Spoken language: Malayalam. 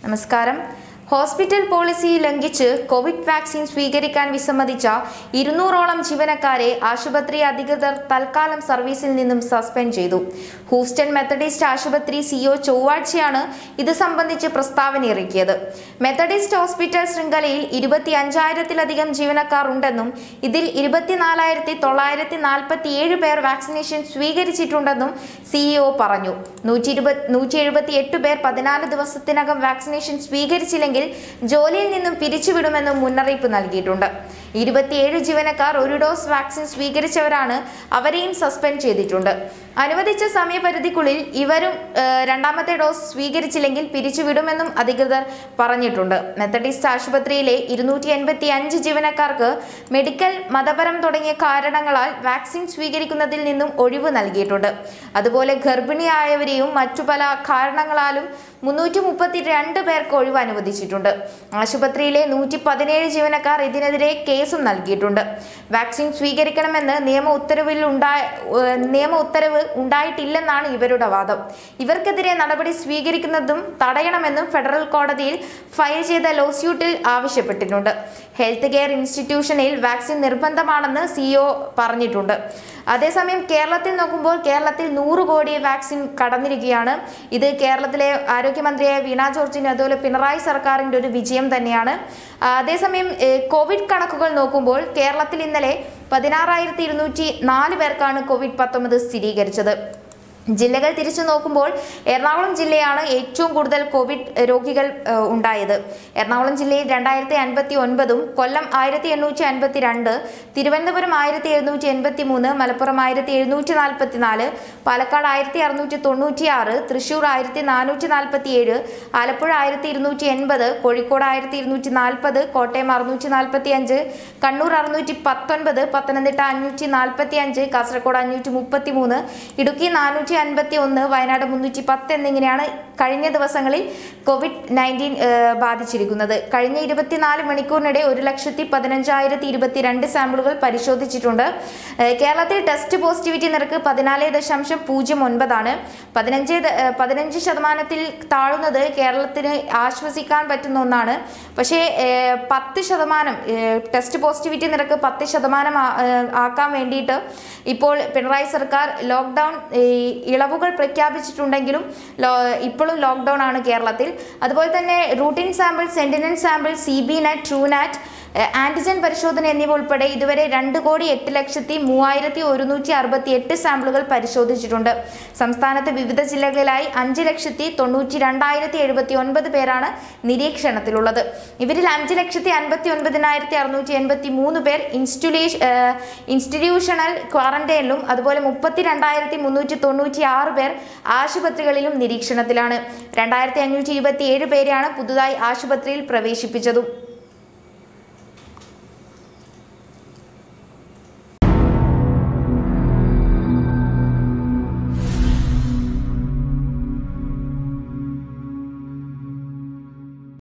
നമസ്കാരം ഹോസ്പിറ്റൽ പോളിസി ലംഘിച്ച് കോവിഡ് വാക്സിൻ സ്വീകരിക്കാൻ വിസമ്മതിച്ച ഇരുന്നൂറോളം ജീവനക്കാരെ ആശുപത്രി അധികൃതർ തൽക്കാലം സർവീസിൽ നിന്നും സസ്പെൻഡ് ചെയ്തു ഹൂസ്റ്റൺ മെത്തഡിസ്റ്റ് ആശുപത്രി സിഒ ചൊവ്വാഴ്ചയാണ് ഇത് സംബന്ധിച്ച് പ്രസ്താവന ഇറക്കിയത് മെത്തഡിസ്റ്റ് ഹോസ്പിറ്റൽ ശൃംഖലയിൽ ഇരുപത്തി അഞ്ചായിരത്തിലധികം ജീവനക്കാർ ഉണ്ടെന്നും ഇതിൽ ഇരുപത്തിനാലായിരത്തി തൊള്ളായിരത്തി നാൽപ്പത്തി ഏഴ് പേർ വാക്സിനേഷൻ സ്വീകരിച്ചിട്ടുണ്ടെന്നും സിഇഒ പറഞ്ഞു നൂറ്റി ഇരുപത് നൂറ്റി എഴുപത്തി എട്ട് പേർ പതിനാല് ദിവസത്തിനകം വാക്സിനേഷൻ സ്വീകരിച്ചില്ലെങ്കിൽ ജോലിയിൽ നിന്നും പിരിച്ചുവിടുമെന്നും മുന്നറിയിപ്പ് നൽകിയിട്ടുണ്ട് ഇരുപത്തിയേഴ് ജീവനക്കാർ ഒരു ഡോസ് വാക്സിൻ സ്വീകരിച്ചവരാണ് അവരെയും സസ്പെൻഡ് ചെയ്തിട്ടുണ്ട് അനുവദിച്ച സമയപരിധിക്കുള്ളിൽ ഇവരും ഏഹ്, രണ്ടാമത്തെ ഡോസ് സ്വീകരിച്ചില്ലെങ്കിൽ പിരിച്ചുവിടുമെന്നും അധികൃതർ പറഞ്ഞിട്ടുണ്ട് മെത്തഡിസ്റ്റ് ആശുപത്രിയിലെ ഇരുന്നൂറ്റി എൺപത്തി അഞ്ച് ജീവനക്കാർക്ക് മെഡിക്കൽ മതപരം തുടങ്ങിയ കാരണങ്ങളാൽ വാക്സിൻ സ്വീകരിക്കുന്നതിൽ നിന്നും ഒഴിവ് നൽകിയിട്ടുണ്ട് അതുപോലെ ഗർഭിണിയായവരെയും മറ്റു പല കാരണങ്ങളാലും മുന്നൂറ്റി മുപ്പത്തി രണ്ട് പേർക്ക് ഒഴിവ് അനുവദിച്ചിട്ടുണ്ട് ആശുപത്രിയിലെ നൂറ്റി പതിനേഴ് ജീവനക്കാർ ഇതിനെതിരെ കേസും നൽകിയിട്ടുണ്ട് വാക്സിൻ സ്വീകരിക്കണമെന്ന് നിയമ ഉത്തരവിൽ ഉണ്ടായ ഏഹ് നിയമ ഉത്തരവ് ഉണ്ടായിട്ടില്ലെന്നാണ് ഇവരുടെ വാദം ഇവർക്കെതിരെ നടപടി സ്വീകരിക്കുന്നതും തടയണമെന്നും ഫെഡറൽ കോടതിയിൽ ഫയൽ ചെയ്ത ലോസ്യൂട്ടിൽ ആവശ്യപ്പെട്ടിട്ടുണ്ട് ഹെൽത്ത് കെയർ ഇൻസ്റ്റിറ്റ്യൂഷനിൽ വാക്സിൻ നിർബന്ധമാണെന്ന് സിഇഒ പറഞ്ഞിട്ടുണ്ട് അതേസമയം കേരളത്തിൽ നോക്കുമ്പോൾ കേരളത്തിൽ നൂറ് കോടി വാക്സിൻ കടന്നിരിക്കുകയാണ് ഇത് കേരളത്തിലെ ആരോഗ്യമന്ത്രിയായ വീണ ജോർജിന് അതുപോലെ പിണറായി സർക്കാരിൻ്റെ ഒരു വിജയം തന്നെയാണ് ആ, അതേസമയം ഏഹ്, കോവിഡ് കണക്കുകൾ നോക്കുമ്പോൾ കേരളത്തിൽ ഇന്നലെ പതിനാറായിരത്തി ഇരുന്നൂറ്റി നാല് പേർക്കാണ് കോവിഡ് പത്തൊമ്പത് സ്ഥിരീകരിച്ചത് ജില്ലകൾ തിരിച്ചു നോക്കുമ്പോൾ എറണാകുളം ജില്ലയാണ് ഏറ്റവും കൂടുതൽ കോവിഡ് രോഗികൾ ഏഹ്, ഉണ്ടായത് എറണാകുളം ജില്ലയിൽ രണ്ടായിരത്തി അൻപത്തി ഒൻപതും കൊല്ലം ആയിരത്തി എണ്ണൂറ്റി അൻപത്തി രണ്ട് തിരുവനന്തപുരം ആയിരത്തി എഴുന്നൂറ്റി എൺപത്തി മൂന്ന് മലപ്പുറം ആയിരത്തി എഴുന്നൂറ്റി നാൽപ്പത്തി നാല് പാലക്കാട് ആയിരത്തി അറുന്നൂറ്റി തൊണ്ണൂറ്റി ആറ് തൃശൂർ ആയിരത്തി നാനൂറ്റി നാൽപ്പത്തി ഏഴ് ആലപ്പുഴ ആയിരത്തി ഇരുന്നൂറ്റി എൺപത് കോഴിക്കോട് ആയിരത്തി ഇരുന്നൂറ്റി നാൽപ്പത് കോട്ടയം അറുന്നൂറ്റി നാൽപ്പത്തി അഞ്ച് കണ്ണൂർ അറുന്നൂറ്റി പത്തൊൻപത് പത്തനംതിട്ട അഞ്ഞൂറ്റി നാൽപ്പത്തി അഞ്ച് കാസർഗോഡ് അഞ്ഞൂറ്റി മുപ്പത്തി മൂന്ന് ഇടുക്കി നാനൂറ്റി അൻപത്തി ഒന്ന് വയനാട് മുന്നൂറ്റി പത്ത് എന്നിങ്ങനെയാണ് കഴിഞ്ഞ ദിവസങ്ങളിൽ കോവിഡ് നയൻറ്റീൻ ബാധിച്ചിരിക്കുന്നത് കഴിഞ്ഞ ഇരുപത്തിനാല് മണിക്കൂറിനിടെ ഒരു ലക്ഷത്തി പതിനഞ്ചായിരത്തി ഇരുപത്തിരണ്ട് സാമ്പിളുകൾ പരിശോധിച്ചിട്ടുണ്ട് ഏഹ് കേരളത്തിൽ ടെസ്റ്റ് പോസിറ്റിവിറ്റി നിരക്ക് പതിനാല് ദശാംശം പൂജ്യം ഒൻപതാണ് പതിനഞ്ച് ദ- ഏഹ് പതിനഞ്ച് ശതമാനത്തിൽ താഴുന്നത് കേരളത്തിന് ആശ്വസിക്കാൻ പറ്റുന്ന ഒന്നാണ് പക്ഷേ ഏഹ് പത്ത് ശതമാനം ഏഹ് ടെസ്റ്റ് പോസിറ്റിവിറ്റി നിരക്ക് പത്ത് ശതമാനം ആ- ഏഹ് ആക്കാൻ വേണ്ടിയിട്ട് ഇപ്പോൾ പിണറായി സർക്കാർ ലോക്ക്ഡൗൺ ഈ ഇളവുകൾ പ്രഖ്യാപിച്ചിട്ടുണ്ടെങ്കിലും ലോ ഇപ്പോഴും ലോക്ക്ഡൗൺ ആണ് കേരളത്തിൽ അതുപോലെ തന്നെ routine sample sentinel sample C B NAAT TrueNat antigen പരിശോധന എന്നിവ ഉൾപ്പെടെ ഇതുവരെ രണ്ട് കോടി എട്ട് ലക്ഷത്തി മൂവായിരത്തി ഒരുന്നൂറ്റി അറുപത്തി എട്ട് സാമ്പിളുകൾ പരിശോധിച്ചിട്ടുണ്ട് സംസ്ഥാനത്ത് വിവിധ ജില്ലകളിലായി അഞ്ച് ലക്ഷത്തി തൊണ്ണൂറ്റി രണ്ടായിരത്തി എഴുപത്തി ഒൻപത് പേരാണ് നിരീക്ഷണത്തിലുള്ളത് ഇവരിൽ അഞ്ച് ലക്ഷത്തി അൻപത്തി ഒൻപതിനായിരത്തി അറുന്നൂറ്റി എൺപത്തി മൂന്ന് പേർ ഇൻസ്റ്റുലേഷ ഇൻസ്റ്റിറ്റ്യൂഷണൽ ക്വാറന്റൈനിലും അതുപോലെ മുപ്പത്തി രണ്ടായിരത്തി മുന്നൂറ്റി തൊണ്ണൂറ്റി ആറ് പേർ ആശുപത്രികളിലും നിരീക്ഷണത്തിലാണ് രണ്ടായിരത്തി അഞ്ഞൂറ്റി ഇരുപത്തി ഏഴ് പേരെയാണ് പുതുതായി ആശുപത്രിയിൽ പ്രവേശിപ്പിച്ചതും